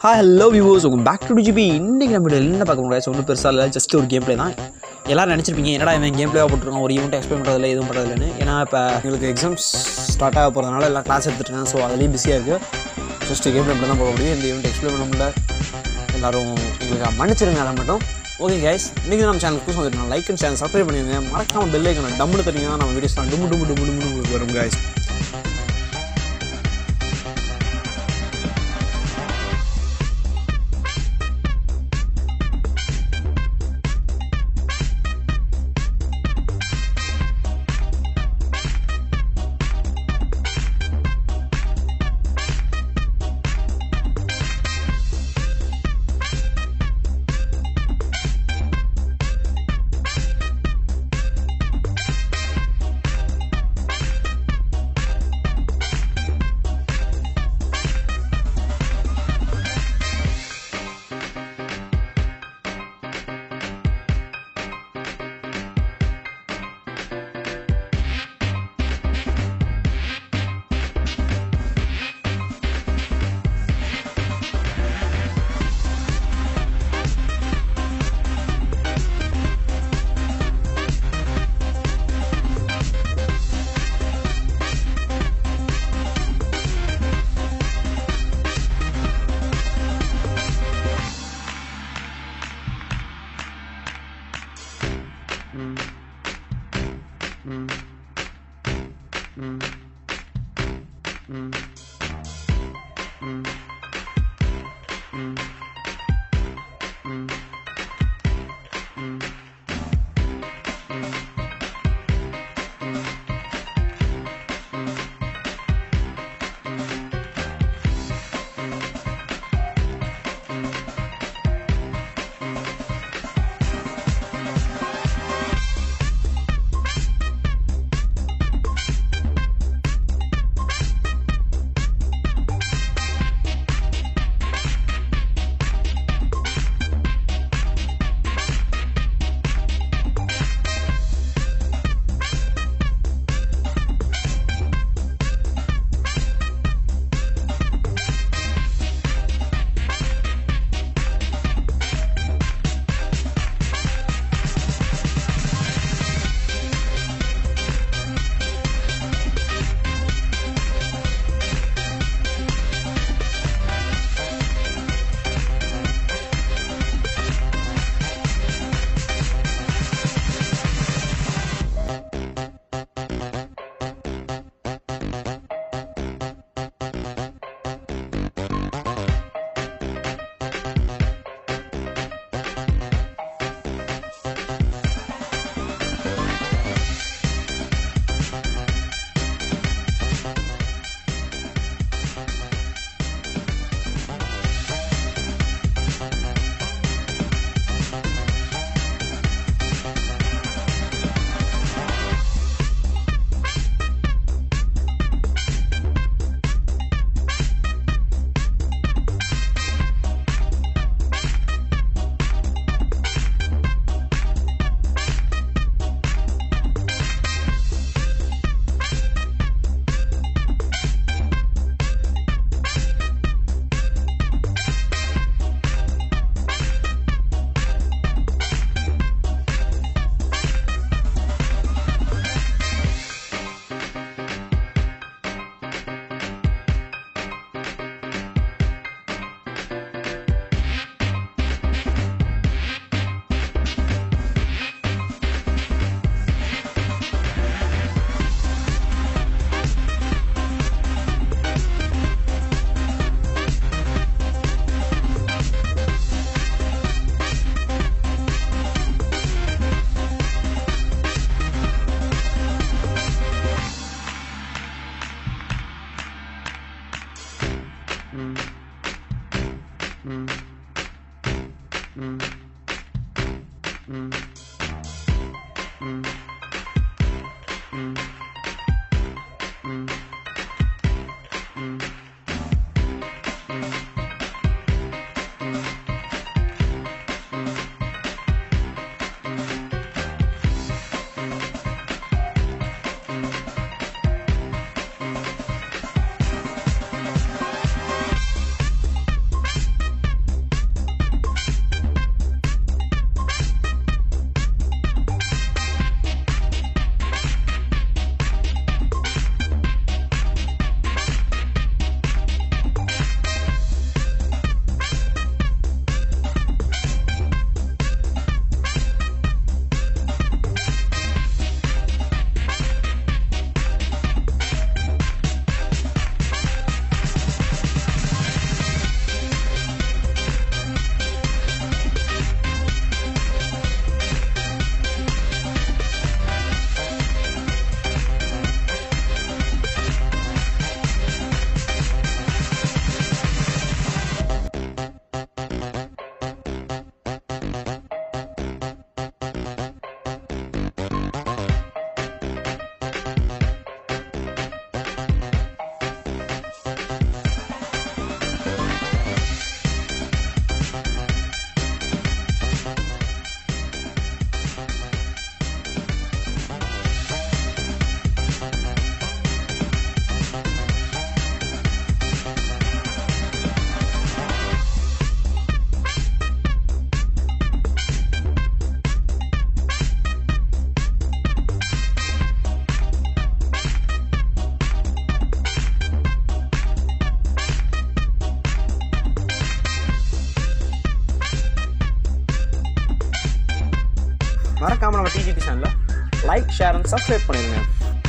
hi hello viewers உங்கள் back to GP இன்றைக்கி நம்ம வீடியோவில் என்ன பார்க்க முடியாது ஒன்றும் பெருசாக இல்லை ஜஸ்ட் ஒரு கேம் ப்ளே தான் எல்லாரும் நினச்சிருப்பீங்க என்னடா இவன் கேம் ப்ளேவாக போட்டுருக்கான் ஒரு ஈவெண்ட் எக்ஸ்பிளைன் பண்ணுறதில்ல எதுவும் பண்ணுறதில்லன்னு ஏன்னா இப்போ எங்களுக்கு எக்ஸாம்ஸ் ஸ்டார்ட் ஆக போகிறதுனால எல்லாம் கிளாஸ் எடுத்துருக்கேன் ஸோ அதுலேயும் பிஸியாக இருக்குது ஜஸ்ட் கேம் ப்ளே மட்டும் தான் போட முடியும் இந்த ஈவெண்ட் எக்ஸ்பிளைன் பண்ண முடியல எல்லோரும் எங்களுக்கு மன்னிச்சிருங்க அதை மட்டும் ஓகே கைஸ் இன்றைக்கி நம்ம சேனல் புதுசு வந்துருக்கோம் லைக் அண்ட் சேனல் சப்ஸ்கிரைப் பண்ணிடுங்க மறக்காம பெல் ஐக்கணும் டம்முன்னு தரீங்கன்னா நம்ம வீடியோஸ்லாம் டும்மு டும்மு டும்மு டும்மு உங்களுக்கு வரும் கைஸ் மறக்காமல் நம்ம டிஜிபி சேனலில் லைக் ஷேர் அண்ட் சப்ஸ்கிரைப் பண்ணிடுங்க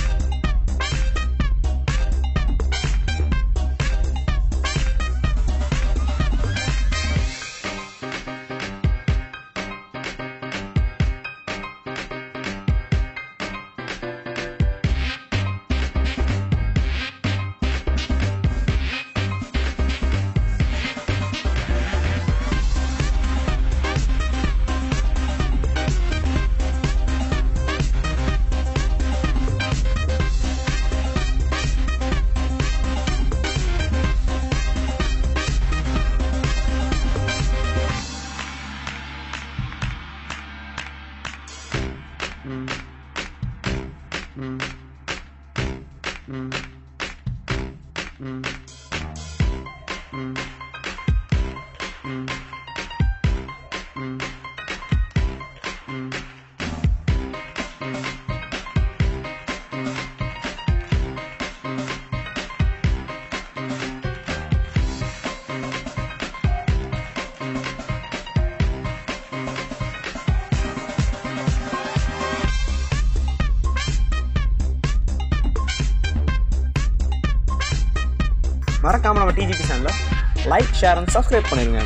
மறக்காமல் நம்ம டிஜிபி சேனலில் லைக் ஷேர் அண்ட் சப்ஸ்கிரைப் பண்ணிடுங்க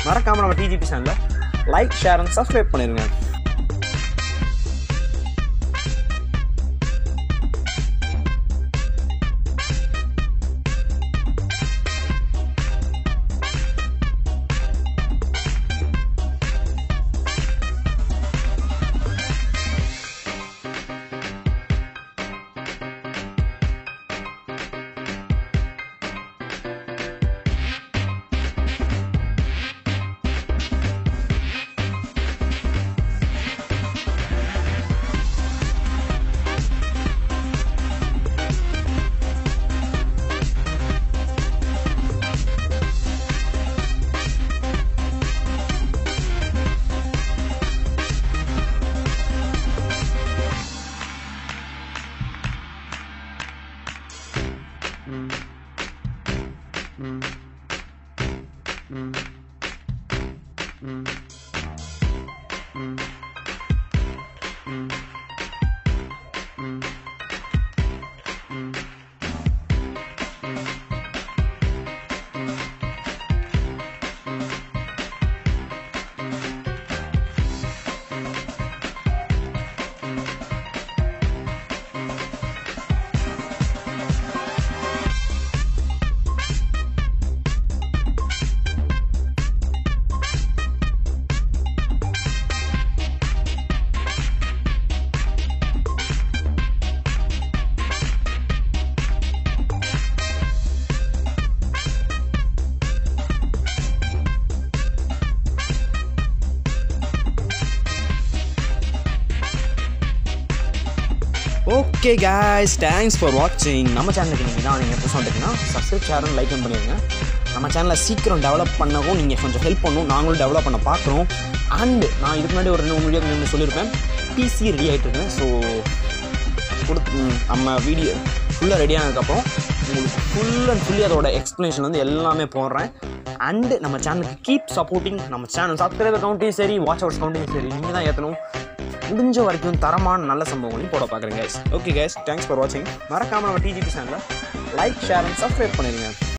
மறக்காமல் நம்ம டிஜிபி சேனலில் லைக் ஷேர் அண்ட் சப்ஸ்கிரைப் பண்ணிடுங்க ஓகே guys தேங்க்ஸ் ஃபார் வாட்சிங் நம்ம சேனலுக்கு நீங்கள் தான் நீங்கள் புதுசாக வந்துட்டீங்கன்னா சப்ஸ்கிரைப் ஷேர் லைக் பண்ணிடுங்க நம்ம சேனலை சீக்கிரம் டெவலப் பண்ணவும் நீங்கள் கொஞ்சம் ஹெல்ப் பண்ணும் நாங்களும் டெவலப் பண்ண பார்க்குறோம் அண்டு நான் இதுக்கு முன்னாடி ஒரு ரெண்டு மூணு வீடியோ முன்னாடி சொல்லியிருப்பேன் பிசி ரெடி ஆகிட்டு இருக்கேன் ஸோ கொடுத்து ம், நம்ம வீடியோ ஃபுல்லாக ரெடி ஆனதுக்கப்புறம் உங்களுக்கு ஃபுல் அண்ட் ஃபுல்லி அதோட எக்ஸ்ப்ளனேஷன் வந்து எல்லாமே போடுறேன் அண்டு நம்ம சேனலுக்கு கீப் சப்போர்ட்டிங் நம்ம சேனல் சப்ஸ்கிரைபர் கவுண்ட்டையும் சரி வாட்ச் ஹவர்ஸ் கவுண்ட்டையும் சரி நீங்கள் தான் ஏற்றணும் முடிஞ்ச வரைக்கும் தரமான நல்ல சம்பவங்களையும் போட பார்க்குறேன் guys okay guys thanks for வாட்சிங் மறக்காமல் நம்ம டிஜிபி சேனலை லைக் ஷேர் அண்ட் சப்ஸ்கிரைப் பண்ணிடுங்க